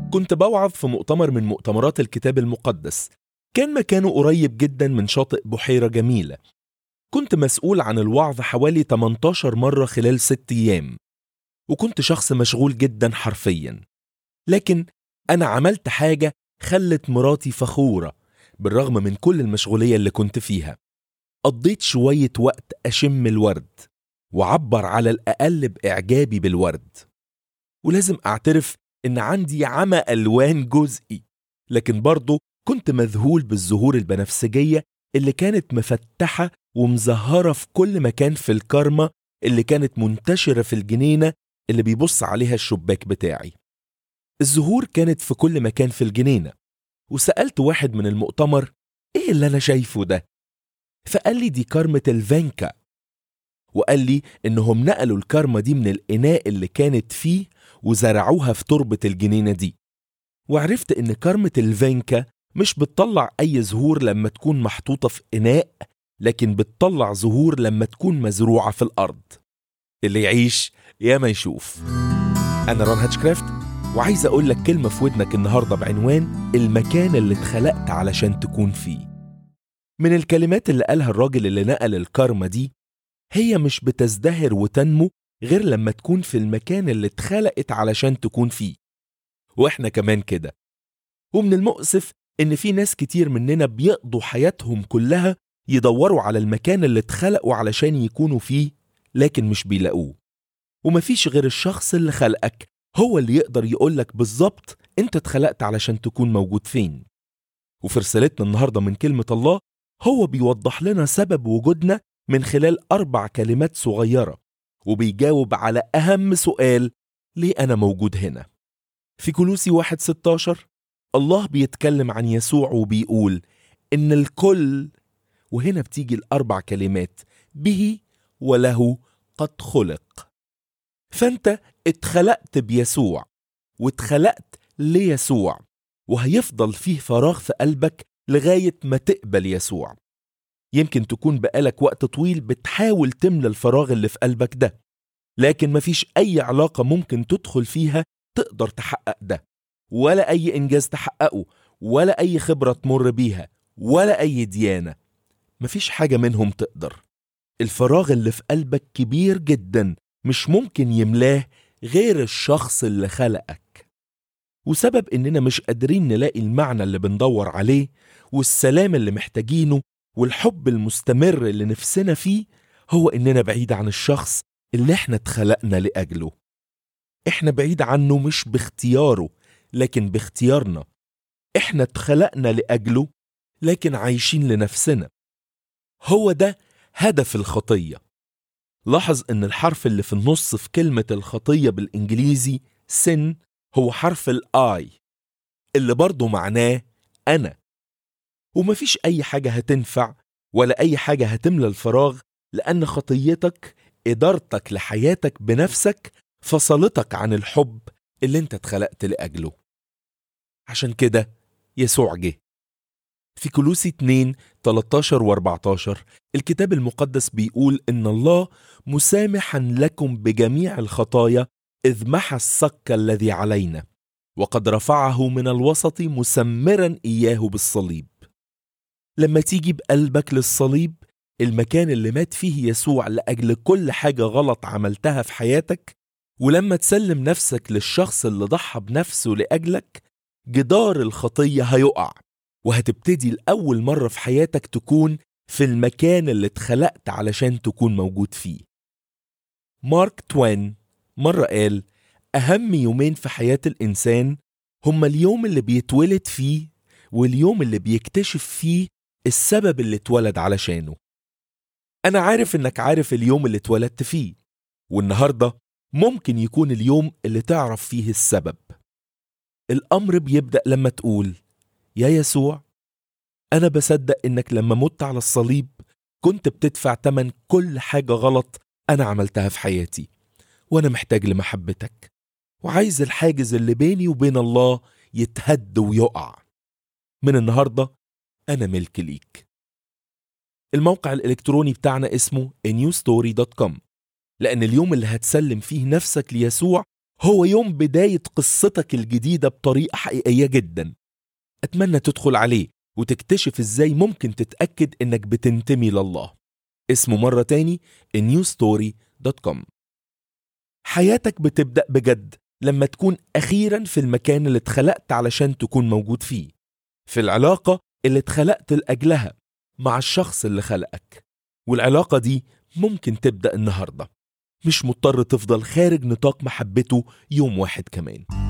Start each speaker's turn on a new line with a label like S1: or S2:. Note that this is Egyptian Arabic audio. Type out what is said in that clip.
S1: كنت بوعظ في مؤتمر من مؤتمرات الكتاب المقدس كان مكانه قريب جدا من شاطئ بحيرة جميلة كنت مسؤول عن الوعظ حوالي 18 مرة خلال ست أيام وكنت شخص مشغول جدا حرفيا لكن أنا عملت حاجة خلت مراتي فخورة بالرغم من كل المشغولية اللي كنت فيها قضيت شوية وقت أشم الورد وعبر على الأقل بإعجابي بالورد ولازم أعترف إن عندي عمى ألوان جزئي لكن برضه كنت مذهول بالزهور البنفسجية اللي كانت مفتحة ومزهرة في كل مكان في الكرمة اللي كانت منتشرة في الجنينة اللي بيبص عليها الشباك بتاعي الزهور كانت في كل مكان في الجنينة وسألت واحد من المؤتمر إيه اللي أنا شايفه ده؟ فقال لي دي كرمة الفانكا وقال لي إنهم نقلوا الكرمة دي من الإناء اللي كانت فيه وزرعوها في تربة الجنينة دي وعرفت إن كرمة الفانكا مش بتطلع أي زهور لما تكون محطوطة في إناء لكن بتطلع زهور لما تكون مزروعة في الأرض اللي يعيش يا ما يشوف أنا رون هاتشكرافت وعايز أقول لك كلمة في ودنك النهاردة بعنوان المكان اللي اتخلقت علشان تكون فيه من الكلمات اللي قالها الراجل اللي نقل الكارما دي هي مش بتزدهر وتنمو غير لما تكون في المكان اللي اتخلقت علشان تكون فيه واحنا كمان كده ومن المؤسف ان في ناس كتير مننا بيقضوا حياتهم كلها يدوروا على المكان اللي اتخلقوا علشان يكونوا فيه لكن مش بيلاقوه ومفيش غير الشخص اللي خلقك هو اللي يقدر يقولك بالظبط انت اتخلقت علشان تكون موجود فين وفي رسالتنا النهاردة من كلمة الله هو بيوضح لنا سبب وجودنا من خلال أربع كلمات صغيرة وبيجاوب على أهم سؤال ليه أنا موجود هنا في كلوسي واحد 16 الله بيتكلم عن يسوع وبيقول إن الكل وهنا بتيجي الأربع كلمات به وله قد خلق فأنت اتخلقت بيسوع واتخلقت ليسوع وهيفضل فيه فراغ في قلبك لغاية ما تقبل يسوع يمكن تكون بقالك وقت طويل بتحاول تملى الفراغ اللي في قلبك ده لكن مفيش أي علاقة ممكن تدخل فيها تقدر تحقق ده ولا أي إنجاز تحققه ولا أي خبرة تمر بيها ولا أي ديانة مفيش حاجة منهم تقدر الفراغ اللي في قلبك كبير جدا مش ممكن يملاه غير الشخص اللي خلقك وسبب إننا مش قادرين نلاقي المعنى اللي بندور عليه والسلام اللي محتاجينه والحب المستمر اللي نفسنا فيه هو إننا بعيد عن الشخص اللي احنا اتخلقنا لأجله احنا بعيد عنه مش باختياره لكن باختيارنا احنا اتخلقنا لأجله لكن عايشين لنفسنا هو ده هدف الخطية لاحظ ان الحرف اللي في النص في كلمة الخطية بالانجليزي سن هو حرف الاي اللي برضه معناه انا ومفيش اي حاجة هتنفع ولا اي حاجة هتملى الفراغ لان خطيتك ادارتك لحياتك بنفسك فصلتك عن الحب اللي انت اتخلقت لاجله عشان كده يسوع جه في كلوسي 2 13 و 14 الكتاب المقدس بيقول إن الله مسامحا لكم بجميع الخطايا إذ محى الصك الذي علينا وقد رفعه من الوسط مسمرا إياه بالصليب لما تيجي بقلبك للصليب المكان اللي مات فيه يسوع لأجل كل حاجة غلط عملتها في حياتك ولما تسلم نفسك للشخص اللي ضحى بنفسه لأجلك جدار الخطية هيقع وهتبتدي لأول مرة في حياتك تكون في المكان اللي اتخلقت علشان تكون موجود فيه مارك توين مرة قال أهم يومين في حياة الإنسان هما اليوم اللي بيتولد فيه واليوم اللي بيكتشف فيه السبب اللي اتولد علشانه أنا عارف إنك عارف اليوم اللي اتولدت فيه والنهاردة ممكن يكون اليوم اللي تعرف فيه السبب الأمر بيبدأ لما تقول يا يسوع أنا بصدق إنك لما مت على الصليب كنت بتدفع تمن كل حاجة غلط أنا عملتها في حياتي وأنا محتاج لمحبتك وعايز الحاجز اللي بيني وبين الله يتهد ويقع من النهاردة أنا ملك ليك الموقع الإلكتروني بتاعنا اسمه newstory.com لأن اليوم اللي هتسلم فيه نفسك ليسوع هو يوم بداية قصتك الجديدة بطريقة حقيقية جدا أتمنى تدخل عليه وتكتشف إزاي ممكن تتأكد إنك بتنتمي لله اسمه مرة تاني newstory.com حياتك بتبدأ بجد لما تكون أخيرا في المكان اللي اتخلقت علشان تكون موجود فيه في العلاقة اللي اتخلقت لأجلها مع الشخص اللي خلقك والعلاقة دي ممكن تبدأ النهاردة مش مضطر تفضل خارج نطاق محبته يوم واحد كمان